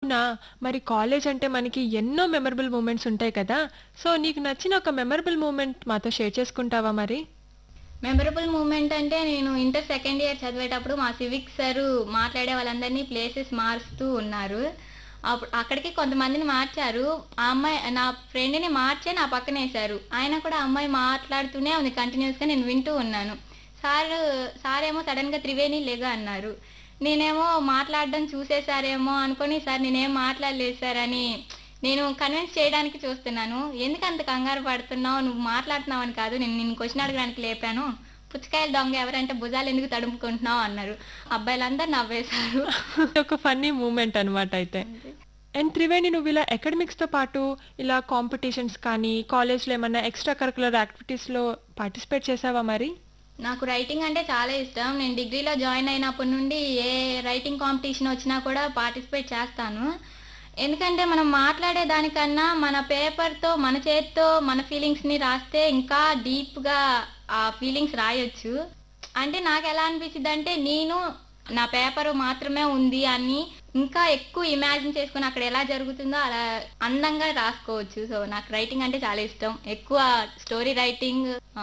స్వప్న మరి కాలేజ్ అంటే మనకి ఎన్నో మెమరబుల్ మూమెంట్స్ ఉంటాయి కదా సో నీకు నచ్చిన ఒక మెమరబుల్ మూమెంట్ మాతో షేర్ చేసుకుంటావా మరి మెమరబుల్ మూమెంట్ అంటే నేను ఇంటర్ సెకండ్ ఇయర్ చదివేటప్పుడు మా సివిక్స్ సార్ మాట్లాడే వాళ్ళందరినీ ప్లేసెస్ మారుస్తూ ఉన్నారు అప్పుడు అక్కడికి కొంతమందిని మార్చారు ఆ అమ్మాయి నా ఫ్రెండ్ని మార్చే నా పక్కన వేశారు ఆయన కూడా ఆ అమ్మాయి మాట్లాడుతూనే ఉంది కంటిన్యూస్గా నేను వింటూ ఉన్నాను సార్ సార్ ఏమో సడన్గా త్రివేణి లేగా అన్నారు నేనేమో మాట్లాడడం చూసేసారేమో అనుకొని సార్ నేనేం మాట్లాడలేదు సార్ అని నేను కన్విన్స్ చేయడానికి చూస్తున్నాను ఎందుకు అంత కంగారు పడుతున్నావు నువ్వు మాట్లాడుతున్నావు అని కాదు నేను నిన్ను క్వశ్చన్ అడగడానికి లేపాను పుచ్చకాయల దొంగ ఎవరంటే భుజాలు ఎందుకు తడుముకుంటున్నావు అన్నారు అబ్బాయిలందరూ నవ్వేశారు ఒక ఫన్నీ మూమెంట్ అనమాట అయితే అండ్ త్రివేణి నువ్వు ఇలా అకాడమిక్స్ తో పాటు ఇలా కాంపిటీషన్స్ కానీ కాలేజ్లో ఏమన్నా ఎక్స్ట్రా కరికులర్ యాక్టివిటీస్లో పార్టిసిపేట్ చేసావా మరి నాకు రైటింగ్ అంటే చాలా ఇష్టం నేను డిగ్రీలో జాయిన్ అయినప్పటి నుండి ఏ రైటింగ్ కాంపిటీషన్ వచ్చినా కూడా పార్టిసిపేట్ చేస్తాను ఎందుకంటే మనం మాట్లాడే దానికన్నా మన పేపర్తో మన చేతితో మన ఫీలింగ్స్ని రాస్తే ఇంకా డీప్గా ఆ ఫీలింగ్స్ రాయొచ్చు అంటే నాకు ఎలా అనిపించింది అంటే నేను నా పేపర్ మాత్రమే ఉంది అని ఇంకా ఎక్కువ ఇమాజిన్ చేసుకుని అక్కడ ఎలా జరుగుతుందో అలా అందంగా రాసుకోవచ్చు సో నాకు రైటింగ్ అంటే చాలా ఇష్టం ఎక్కువ స్టోరీ రైటింగ్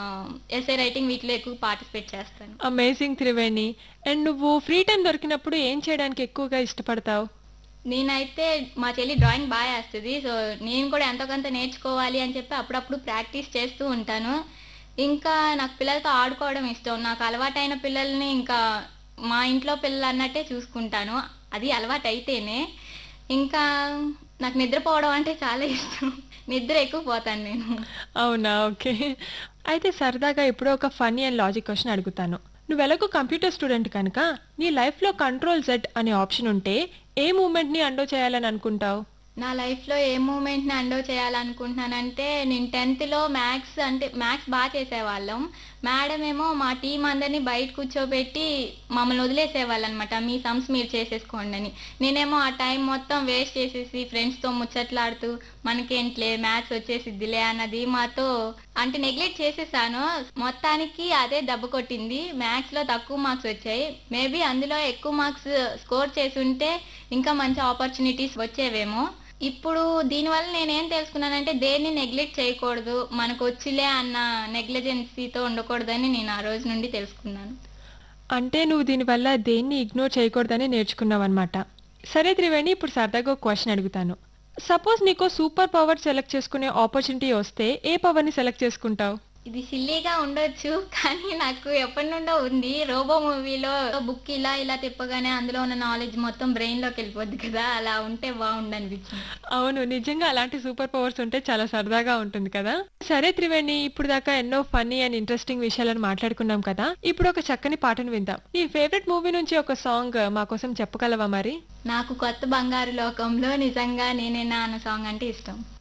ఎస్ఏ రైటింగ్ వీటిలో ఎక్కువ పార్టిసిపేట్ చేస్తాను అమేజింగ్ త్రివేణి అండ్ నువ్వు ఫ్రీ టైం దొరికినప్పుడు ఏం చేయడానికి ఎక్కువగా ఇష్టపడతావు నేనైతే మా చెల్లి డ్రాయింగ్ బాగా వేస్తుంది సో నేను కూడా ఎంతో కొంత నేర్చుకోవాలి అని చెప్పి అప్పుడప్పుడు ప్రాక్టీస్ చేస్తూ ఉంటాను ఇంకా నాకు పిల్లలతో ఆడుకోవడం ఇష్టం నాకు అలవాటైన పిల్లల్ని ఇంకా మా ఇంట్లో పిల్లలు అన్నట్టే చూసుకుంటాను అది అలవాటు అయితేనే ఇంకా నాకు నిద్రపోవడం అంటే చాలా ఇష్టం నిద్ర ఎక్కువ పోతాను నేను అవునా ఓకే అయితే సరదాగా ఇప్పుడు ఒక ఫన్నీ అండ్ లాజిక్ క్వశ్చన్ అడుగుతాను నువ్వు ఎలాగో కంప్యూటర్ స్టూడెంట్ కనుక నీ లైఫ్లో కంట్రోల్ జెడ్ అనే ఆప్షన్ ఉంటే ఏ మూమెంట్ని అండో చేయాలని అనుకుంటావు నా లైఫ్లో ఏ మూమెంట్ని అండో చేయాలనుకుంటున్నానంటే నేను టెన్త్లో మ్యాథ్స్ అంటే మ్యాథ్స్ బాగా చేసేవాళ్ళం మేడం ఏమో మా టీం అందరినీ బయట కూర్చోబెట్టి మమ్మల్ని వదిలేసేవాళ్ళు అనమాట మీ సమ్స్ మీరు చేసేసుకోండి అని నేనేమో ఆ టైం మొత్తం వేస్ట్ చేసేసి ఫ్రెండ్స్తో ముచ్చట్లాడుతూ మనకేంట్లే మ్యాథ్స్ వచ్చేసిద్దిలే అన్నది మాతో అంటే నెగ్లెక్ట్ చేసేసాను మొత్తానికి అదే దెబ్బ కొట్టింది మ్యాథ్స్లో తక్కువ మార్క్స్ వచ్చాయి మేబీ అందులో ఎక్కువ మార్క్స్ స్కోర్ చేసి ఉంటే ఇంకా మంచి ఆపర్చునిటీస్ వచ్చేవేమో ఇప్పుడు దీనివల్ల నేనేం తెలుసుకున్నానంటే దేన్ని నెగ్లెక్ట్ చేయకూడదు మనకు వచ్చిలే అన్న నెగ్లిజెన్సీతో ఉండకూడదని నేను ఆ రోజు నుండి తెలుసుకున్నాను అంటే నువ్వు దీనివల్ల దేన్ని ఇగ్నోర్ చేయకూడదని నేర్చుకున్నావు అనమాట సరే త్రివేణి ఇప్పుడు సరదాగా ఒక క్వశ్చన్ అడుగుతాను సపోజ్ నీకు సూపర్ పవర్ సెలెక్ట్ చేసుకునే ఆపర్చునిటీ వస్తే ఏ పవర్ని సెలెక్ట్ చేసుకుంటావు ఇది సిల్లీగా ఉండొచ్చు కానీ నాకు ఎప్పటి నుండో ఉంది రోబో మూవీలో బుక్ ఇలా ఇలా తిప్పగానే అందులో ఉన్న నాలెడ్జ్ మొత్తం బ్రెయిన్ లోకి వెళ్ళిపోద్ది కదా అలా ఉంటే బాగుండు అనిపించింది అవును నిజంగా అలాంటి సూపర్ పవర్స్ ఉంటే చాలా సరదాగా ఉంటుంది కదా సరే త్రివేణి ఇప్పుడు దాకా ఎన్నో ఫన్నీ అండ్ ఇంట్రెస్టింగ్ విషయాలను మాట్లాడుకున్నాం కదా ఇప్పుడు ఒక చక్కని పాటను విందాం నీ ఫేవరెట్ మూవీ నుంచి ఒక సాంగ్ మా కోసం చెప్పగలవా మరి నాకు కొత్త బంగారు లోకంలో నిజంగా నేనేనా అన్న సాంగ్ అంటే ఇష్టం